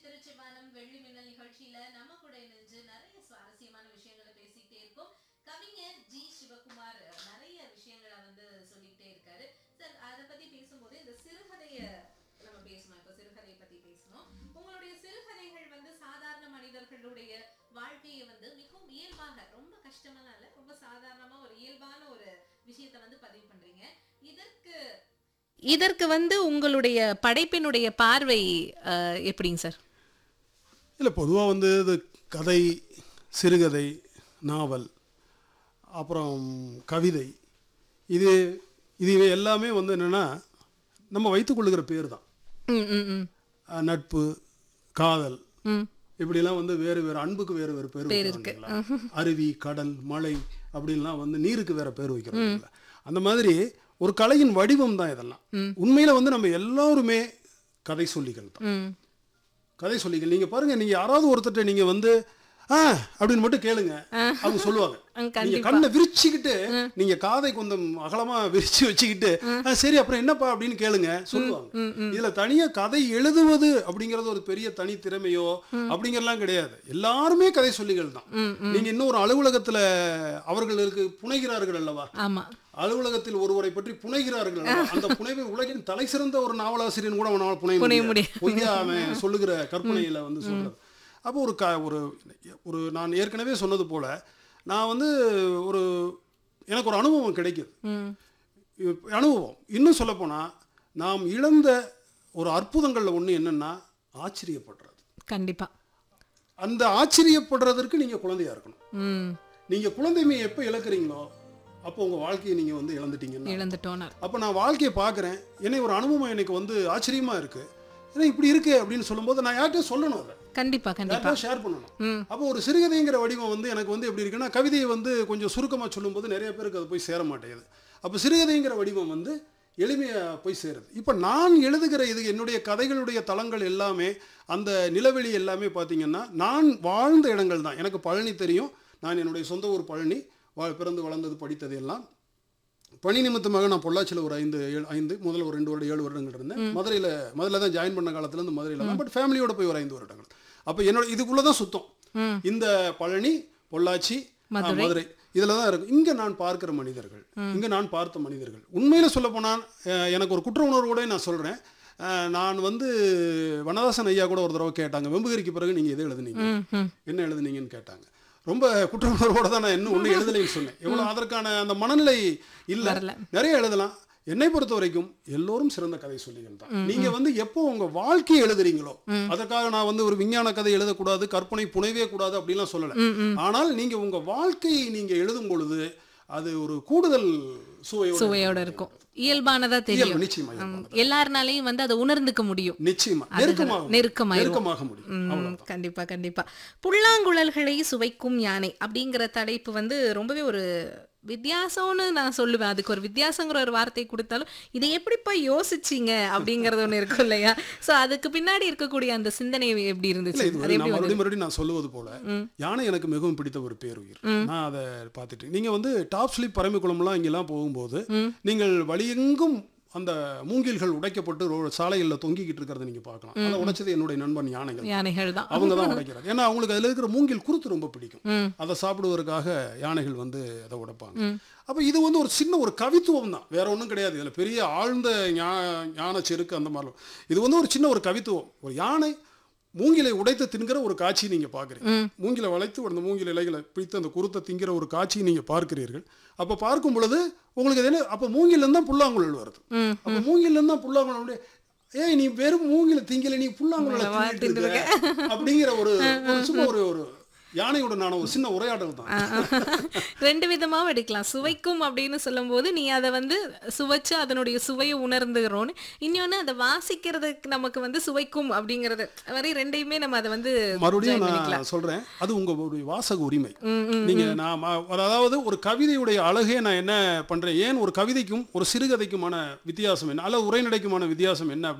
திருச்சிவானம் வெள்ளி மின்னல் நிகழ்ச்சியில நம்ம கூட இணைஞ்சு நிறைய சுவாரஸ்யமான விஷயங்களை பேசிக்கிட்டே இருக்கோம் கவிஞர் ஜி சிவகுமார் நிறைய விஷயங்களை வந்து சொல்லிக்கிட்டே இருக்காரு சார் அதை பத்தி பேசும்போது இந்த சிறுகதைய நம்ம பேசணும் இப்ப சிறுகதையை பத்தி பேசணும் உங்களுடைய சிறுகதைகள் வந்து சாதாரண மனிதர்களுடைய வாழ்க்கையை வந்து மிகவும் இயல்பாக ரொம்ப கஷ்டமெல்லாம் இல்ல ரொம்ப சாதாரணமா ஒரு இயல்பான ஒரு விஷயத்தை வந்து பதிவு பண்றீங்க இதற்கு இதற்கு வந்து உங்களுடைய படைப்பினுடைய பார்வை அஹ், எப்படிங்க சார் இல்லை பொதுவாக வந்து இது கதை சிறுகதை நாவல் அப்புறம் கவிதை இது இது இவை எல்லாமே வந்து என்னென்னா நம்ம வைத்துக்கொள்ளுகிற பேர் தான் ம் ம் ம் அஹ் நட்பு காதல் ம் இப்படிலாம் வந்து வேறு வேறு அன்புக்கு வேறு வேறு பேர் வைக்கிறோம் இல்லைங்களா? அருவி கடல் மலை அப்படின்லாம் வந்து நீருக்கு வேற பேர் வைக்கிறோம் இல்லைங்களா? அந்த மாதிரி ஒரு கலையின் வடிவம் தான் இதெல்லாம் உண்மையில வந்து நம்ம எல்லாருமே கதை சொல்லிகள் தான் ம் கதை சொல்லிகள் நீங்க பாருங்க நீங்க யாராவது ஒருத்தர்ட்ட நீங்க வந்து ஆ அப்படின்னு மட்டும் கேளுங்க அவங்க சொல்லுவாங்க அஹ், நீங்க கண்ணை விரிச்சுக்கிட்டு நீங்க காதை கொஞ்சம் அகலமா விரிச்சு வச்சுக்கிட்டு "ஆ, சரி அப்புறம் என்னப்பா அப்படின்னு கேளுங்க சொல்லுவாங்க இதுல தனியா கதை எழுதுவது அப்படிங்கறது ஒரு பெரிய தனி திறமையோ அப்படிங்கறதெல்லாம் கிடையாது எல்லாருமே கதை சொல்லிகள் தான் நீங்க இன்னும் ஒரு அலுவலகத்துல அவர்களுக்கு புனைகிறார்கள் அல்லவா ஆமா அலுவலகத்தில் ஒருவரை பற்றி புனைகிறார்கள் அல்லவா? அந்த புனைவை உலகின் தலை சிறந்த ஒரு நாவலாசிரியன் கூட அவனால் புனைய புனைய முடியாது பொய்யா அவன் சொல்லுகிற கற்பனையில வந்து சொல்றது அப்போ ஒரு க ஒரு ஒரு நான் ஏற்கனவே சொன்னது போல நான் வந்து ஒரு எனக்கு ஒரு அனுபவம் கிடைக்குது ம் இப்ப அனுபவம் இன்னும் சொல்லப்போனால் நாம் இழந்த ஒரு அற்புதங்களில் ஒன்று என்னன்னா ஆச்சரியப்படுறது கண்டிப்பா அந்த ஆச்சரியப்படுறதற்கு நீங்கள் குழந்தையா இருக்கணும் ம் நீங்கள் குழந்தைமையை எப்போ இழக்கிறீங்களோ அப்போ உங்கள் வாழ்க்கையை நீங்கள் வந்து இழந்துட்டீங்கன்னா இழந்துட்டோனார் அப்போ நான் வாழ்க்கையை பார்க்குறேன் என்னை ஒரு அனுபவம் எனக்கு வந்து ஆச்சரியமாக இருக்குது ஏன்னா இப்படி இருக்கு அப்படின்னு சொல்லும்போது நான் யார்கிட்டயும் சொல்லணும் அதை கண்டிப்பா கண்டிப்பா யார்கிட்டயும் ஷேர் பண்ணணும் ம் அப்போ ஒரு சிறுகதைங்கிற வடிவம் வந்து எனக்கு வந்து எப்படி இருக்குன்னா கவிதையை வந்து கொஞ்சம் சுருக்கமாக சொல்லும்போது நிறைய பேருக்கு அது போய் சேர மாட்டேங்குது அப்போ சிறுகதைங்கிற வடிவம் வந்து எளிமையாக போய் சேருது இப்போ நான் எழுதுகிற இது என்னுடைய கதைகளுடைய தளங்கள் எல்லாமே அந்த நிலவெளி எல்லாமே பார்த்தீங்கன்னா நான் வாழ்ந்த இடங்கள் தான் எனக்கு பழனி தெரியும் நான் என்னுடைய சொந்த ஊர் பழனி வா பிறந்து வளர்ந்தது படித்தது எல்லாம் பணி நிமித்தமாக நான் பொள்ளாச்சியில் ஒரு ஐந்து ஏழு ஐந்து முதல்ல ஒரு ரெண்டு வருடம் ஏழு வருடங்கள் இருந்தேன் மதுரையில் முதல்ல தான் ஜாயின் பண்ண காலத்துலேருந்து மதுரையில் தான் பட் ஃபேமிலியோட போய் ஒரு ஐந்து வருடங்கள் அப்போ என்னோட இதுக்குள்ளே தான் சுத்தம் ம் இந்த பழனி பொள்ளாச்சி ஆ, மதுரை இதில் தான் இருக்கும் இங்கே நான் பார்க்கிற மனிதர்கள் இங்கே நான் பார்த்த மனிதர்கள் உண்மையில் சொல்ல போனால் எனக்கு ஒரு குற்ற உணர்வோட நான் சொல்கிறேன் நான் வந்து வனதாசன் ஐயா கூட ஒரு தடவை கேட்டாங்க வெம்புகிரிக்கு பிறகு நீங்கள் எதை எழுதுனீங்க ம் ம் என்ன எழுதுனீங்கன்னு கேட்டாங்க ரொம்ப குற்ற உணர்வோட தான் நான் இன்னும் ஒன்றும் எழுதலைன்னு சொன்னேன் எவ்வளோ அதற்கான அந்த மனநிலை இல்லை வரல. நிறைய எழுதலாம் என்னை பொறுத்த வரைக்கும் எல்லோரும் சிறந்த கதை சொல்லிகள் தான் நீங்க வந்து எப்போ உங்க வாழ்க்கையை எழுதுறீங்களோ அதற்காக நான் வந்து ஒரு விஞ்ஞான கதை எழுதக்கூடாது கற்பனை புனைவே கூடாது அப்படிலாம் சொல்லலை ம் ம் ஆனால் நீங்க உங்க வாழ்க்கையை நீங்க எழுதும் பொழுது அது ஒரு கூடுதல் சுவையோட சுவையோட இருக்கும் இயல்பானதா இயல்பு, தெரியும் நிச்சயமா ம், இயல்பானது. எல்லாருனாலையும் வந்து அதை உணர்ந்துக்க முடியும் நிச்சயமா நெருக்கமாக நெருக்கமாயிரும். நெருக்கமாக முடியும் ம், அவ்வளவுதான். கண்டிப்பா கண்டிப்பா புல்லாங்குழல்களை சுவைக்கும் யானை அப்படிங்கிற தலைப்பு வந்து ரொம்பவே ஒரு வித்தியாசம்னு நான் சொல்லுவேன் அதுக்கு ஒரு வித்தியாசங்கிற ஒரு வார்த்தை கொடுத்தாலும் இதை எப்படிப்பா யோசிச்சீங்க அப்படிங்கறது ஒண்ணு இருக்கும் இல்லையா சோ அதுக்கு பின்னாடி இருக்கக்கூடிய அந்த சிந்தனை எப்படி இல்ல இருந்துச்சு இது அது வந்து எப்படி நான் வந்து மறுபடியும் மறுபடியும் நான் சொல்லுவது போல யானை எனக்கு மிகவும் பிடித்த ஒரு பேருயிர் நான் அதை பார்த்துட்டு நீங்க வந்து டாப் ஸ்லிப் பரம்பிக்குளம்லாம் இங்கெல்லாம் போகும்போது நீங்கள் வழியெங்கும் அந்த மூங்கில்கள் உடைக்கப்பட்டு ரோ சாலைகளில் தொங்கிக்கிட்டு இருக்கிறத நீங்க பார்க்கலாம் அதை உடைச்சது என்னுடைய நண்பன் யானைகள் யானைகள் தான் அவங்க தான் உடைக்கிறாங்க ஏன்னா அவங்களுக்கு அதில் இருக்கிற மூங்கில் குருத்து ரொம்ப பிடிக்கும் ம். அதை சாப்பிடுவதற்காக யானைகள் வந்து அதை உடைப்பாங்க அப்போ இது வந்து ஒரு சின்ன ஒரு கவித்துவம் தான் வேற ஒன்றும் கிடையாது இதில் பெரிய ஆழ்ந்த ஞா- ஞான செருக்கு அந்த மாதிரிலாம் இது வந்து ஒரு சின்ன ஒரு கவித்துவம் ஒரு யானை மூங்கிலை உடைத்து தின்கிற ஒரு காட்சி நீங்க பார்க்குறீங்க மூங்கிலை வளைத்து அந்த மூங்கில் இலைகளை பிடித்து அந்த குருத்தை திங்கிற ஒரு காட்சியை நீங்க பார்க்கிறீர்கள் அப்போ பார்க்கும் பொழுது உங்களுக்கு அது என்ன அப்போ மூங்கிலேருந்து தான் புல்லாங்குழல் வருது ம். அப்போ மூங்கிலேருந்து தான் புல்லாங்குழல் அப்படியே, ஏய் நீ வெறும் மூங்கில திங்கல நீ புல்லாங்குழல தின்னுட்டு இருக்க அப்படிங்கிற ஒரு ஒரு சும்மா ஒரு ஒரு யானையுடனான ஒரு சின்ன உரையாடல் தான் ரெண்டு விதமாவும் எடுக்கலாம் சுவைக்கும் அப்படின்னு சொல்லும்போது நீ அதை வந்து சுவைச்சு அதனுடைய சுவையை உணர்ந்துகிறோன்னு இன்னொன்னு அதை வாசிக்கிறதுக்கு நமக்கு வந்து சுவைக்கும் அப்படிங்கறது வரை ரெண்டையுமே நம்ம அதை வந்து மறுபடியும் join பண்ணிக்கலாம். நான் சொல்றேன் அது உங்க ஒரு வாசக உரிமை ம், ம், நீங்க நான் ம- அதாவது ஒரு கவிதையுடைய அழகே நான் என்ன பண்றேன் ஏன் ஒரு கவிதைக்கும் ஒரு சிறுகதைக்குமான வித்தியாசம் என்ன அல்ல உரைநடைக்குமான வித்தியாசம் என்ன